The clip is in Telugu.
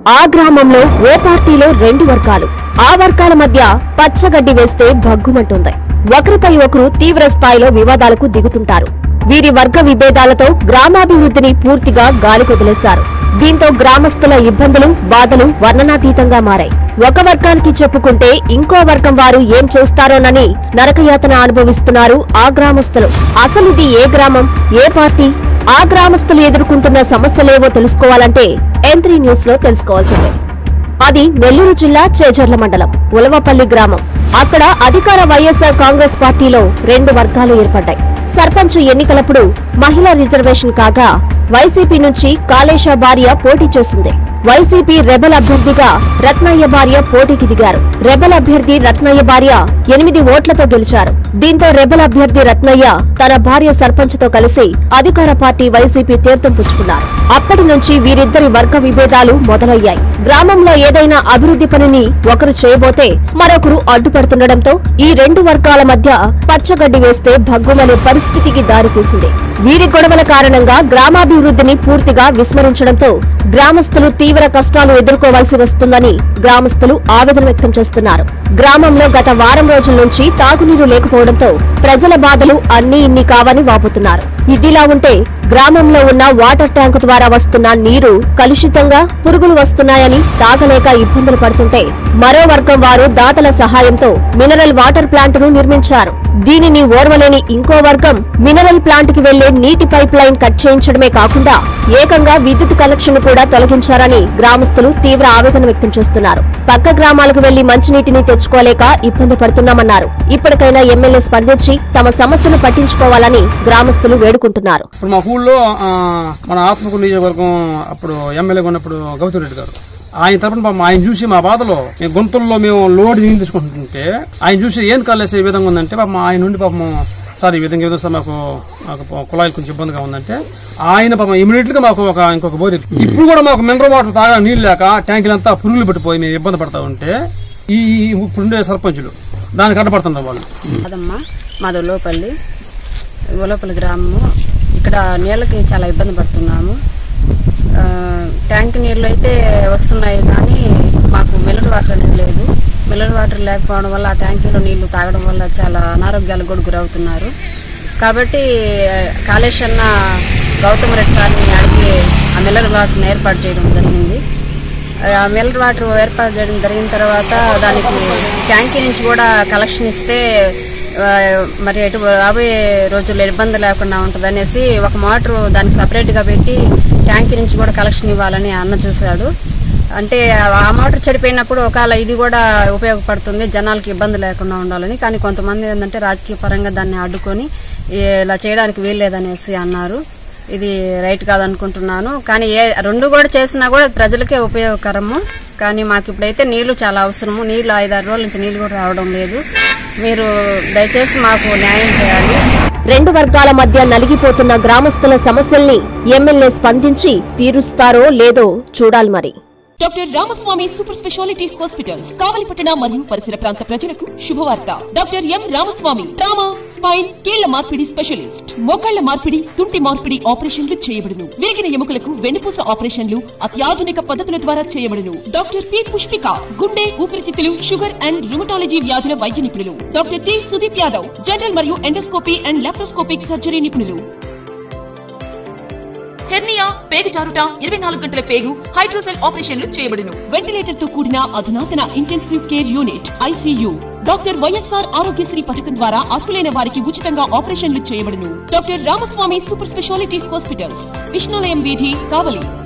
ఆ గ్రామంలో ఓ పార్టీలో రెండు వర్గాలు ఆ వర్గాల మధ్య పచ్చగడ్డి వేస్తే భగ్గుమంటుంది ఒకరిపై ఒకరు తీవ్ర స్థాయిలో వివాదాలకు దిగుతుంటారు వీరి వర్గ విభేదాలతో గ్రామాభివృద్ధిని పూర్తిగా గాలికొదిలేశారు దీంతో గ్రామస్తుల ఇబ్బందులు బాధలు వర్ణనాతీతంగా మారాయి ఒక వర్గానికి చెప్పుకుంటే ఇంకో వర్గం వారు ఏం చేస్తారోనని నరకయాతన అనుభవిస్తున్నారు ఆ గ్రామస్తులు అసలు ఇది ఏ గ్రామం ఏ పార్టీ ఆ గ్రామస్తులు ఎదుర్కొంటున్న సమస్యలేవో తెలుసుకోవాలంటే ఎంత్రీ న్యూస్ లో తెలుసుకోవాల్సిందే అది నెల్లూరు జిల్లా చేజర్ల మండలం ఉలవపల్లి గ్రామం అక్కడ అధికార వైఎస్ఆర్ కాంగ్రెస్ పార్టీలో రెండు వర్గాలు ఏర్పడ్డాయి సర్పంచ్ ఎన్నికలప్పుడు మహిళా రిజర్వేషన్ కాగా వైసీపీ నుంచి కాళేశ భార్య పోటీ చేసింది వైసీపీ రెబల్ అభ్యర్థిగా రత్నయ్య భార్య పోటీకి దిగారు రెబల్ అభ్యర్థి రత్నయ్య భార్య ఎనిమిది ఓట్లతో గెలిచారు దీంతో రెబల్ అభ్యర్థి రత్నయ్య తన భార్య సర్పంచ్ తో కలిసి అధికార పార్టీ వైసీపీ తీర్థం పుచ్చుకున్నారు అప్పటి నుంచి వీరిద్దరి వర్గ విభేదాలు మొదలయ్యాయి గ్రామంలో ఏదైనా అభివృద్ధి పనిని ఒకరు చేయబోతే మరొకరు అడ్డుపడుతుండటంతో ఈ రెండు వర్గాల మధ్య పచ్చగడ్డి వేస్తే భగ్గుమనే పరిస్థితికి దారితీసింది వీరి గొడవల కారణంగా గ్రామాభివృద్ధిని పూర్తిగా విస్మరించడంతో గ్రామస్తులు తీవ్ర కష్టాలు ఎదుర్కోవాల్సి వస్తుందని గ్రామస్తులు ఆవేదన వ్యక్తం చేస్తున్నారు గ్రామంలో గత వారం రోజుల నుంచి తాగునీరు లేకపోవడంతో ప్రజల బాధలు అన్ని ఇన్ని కావని వాపుతున్నారు ఇదిలా ఉంటే గ్రామంలో ఉన్న వాటర్ ట్యాంకు ద్వారా వస్తున్న నీరు కలుషితంగా పురుగులు వస్తున్నాయని తాగలేక ఇబ్బందులు పడుతుంటే మరో వర్గం వారు దాతల సహాయంతో మినరల్ వాటర్ ప్లాంట్ ను నిర్మించారు దీనిని ఓర్వలేని ఇంకో వర్గం మినరల్ ప్లాంట్ కి వెళ్లే నీటి పైప్ లైన్ కట్ చేయించడమే కాకుండా ఏకంగా విద్యుత్ కనెక్షన్ కూడా తొలగించారని గ్రామస్తులు తీవ్ర ఆవేదన వ్యక్తం చేస్తున్నారు పక్క గ్రామాలకు వెళ్లి మంచినీటిని తెచ్చుకోలేక ఇబ్బంది పడుతున్నామన్నారు ఇప్పటికైనా ఎమ్మెల్యే స్పందించి తమ సమస్యను పట్టించుకోవాలని గ్రామస్తులు వేడుకుంటున్నారు ఇప్పుడు మా ఊళ్ళో ఆ, మన ఆత్మకూరు నియోజకవర్గం అప్పుడు ఎమ్మెల్యేగా ఉన్నప్పుడు గౌతమ్ రెడ్డి గారు ఆయన తరపున పాపం ఆయన చూసి మా బాధలో మేము గుంతల్లో మేము లోడ్ నీళ్ళు తీసుకుంటుంటే ఆయన చూసి ఏం కాలేసే ఈ విధంగా ఉందంటే పాపం ఆయన నుండి పాపం సార్ ఈ విధంగా ఏదో సార్ మాకు మాకు కుళాయిలు కొంచెం ఇబ్బందిగా ఉందంటే ఆయన పాపం ఇమీడియట్ గా మాకు ఒక ఇంకొక బోర్ ఎత్తి- ఇప్పుడు కూడా మాకు మినరల్ వాటర్ తాగా నీళ్ళు లేక ట్యాంకులు అంతా పురుగులు పెట్టిపోయి మేము ఇబ్బంది పడతా ఉంటే ఈ ఇప్పుడుండే సర్పంచులు దానికి అడ్డపడుతున్నారు వాళ్ళు అదమ్మా మాది ఉలవపల్లి ఉలవపల్లి గ్రామము ఇక్కడ నీళ్ళకి చాలా ఇబ్బంది పడుతున్నాము ఆ, ట్యాంక్ నీళ్ళు అయితే వస్తున్నాయి కానీ మాకు మిల్లర్ వాటర్ అనేది లేదు మిల్లర్ వాటర్ లేకపోవడం వల్ల ఆ ట్యాంకీలో నీళ్లు తాగడం వల్ల చాలా అనారోగ్యాలకు కూడా గురవుతున్నారు కాబట్టి కాళేశ్ అన్న గౌతమ్ రెడ్డి సార్ని అడిగి ఆ మిల్లర్ వాటర్ని ఏర్పాటు చేయడం జరిగింది ఆ మిల్లర్ వాటర్ ఏర్పాటు చేయడం జరిగిన తర్వాత దానికి ట్యాంకీ నుంచి కూడా కలెక్షన్ ఇస్తే ఆ, మరి ఎటు రాబోయే రోజుల్లో ఇబ్బంది లేకుండా ఉంటుంది అనేసి ఒక మోటార్ దానికి సపరేట్గా పెట్టి ట్యాంకీ నుంచి కూడా కలెక్షన్ ఇవ్వాలని అన్న చూశాడు అంటే ఆ మోటార్ చెడిపోయినప్పుడు ఒకవేళ ఇది కూడా ఉపయోగపడుతుంది జనాలకి ఇబ్బంది లేకుండా ఉండాలని కానీ కొంతమంది ఏంటంటే రాజకీయ పరంగా దాన్ని అడ్డుకొని ఇలా చేయడానికి వీల్లేదనేసి అన్నారు ఇది రైట్ కాదనుకుంటున్నాను కానీ ఏ రెండు కూడా చేసినా కూడా ప్రజలకే ఉపయోగకరము కానీ మాకు ఇప్పుడైతే నీళ్లు చాలా అవసరము నీళ్లు ఐదారు రోజుల నుంచి నీళ్లు కూడా రావడం లేదు మీరు దయచేసి మాకు న్యాయం చేయాలి రెండు వర్గాల మధ్య నలిగిపోతున్న గ్రామస్తుల సమస్యల్ని ఎమ్మెల్యే స్పందించి తీరుస్తారో లేదో చూడాలి మరి doctor Ramaswamy super speciality hospitals కావలిపట్టణ మరియు పరిసర ప్రాంత ప్రజలకు శుభవార్త doctor M Ramaswamy trauma spine కీళ్ల మార్పిడి స్పెషలిస్ట్ మోకాళ్ల మార్పిడి తుంటి మార్పిడి ఆపరేషన్లు చేయబడును విరిగిన ఎముకలకు వెన్నుపూస ఆపరేషన్లు అత్యాధునిక పద్ధతుల ద్వారా చేయబడును డాక్టర్ పి పుష్పిక గుండె ఊపిరితిత్తులు షుగర్ అండ్ రుమటాలజీ వ్యాధుల వైద్య నిపుణులు doctor T Sudeep Yadav general మరియు ఎండోస్కోపీ అండ్ లాప్రోస్కోపిక్ సర్జరీ నిపుణులు హెర్నియా పేగు జారుట ఇరవై నాలుగు గంటల పేగు హైడ్రోసెల్ ఆపరేషన్లు చేయబడును వెంటిలేటర్ తో కూడిన అధునాతన intensive care unit ICU doctor YSR Aarogyasri పథకం ద్వారా అర్హులైన వారికి ఉచితంగా ఆపరేషన్లు చేయబడును doctor Ramaswamy super speciality hospitals Vishnulayam వీధి కావలి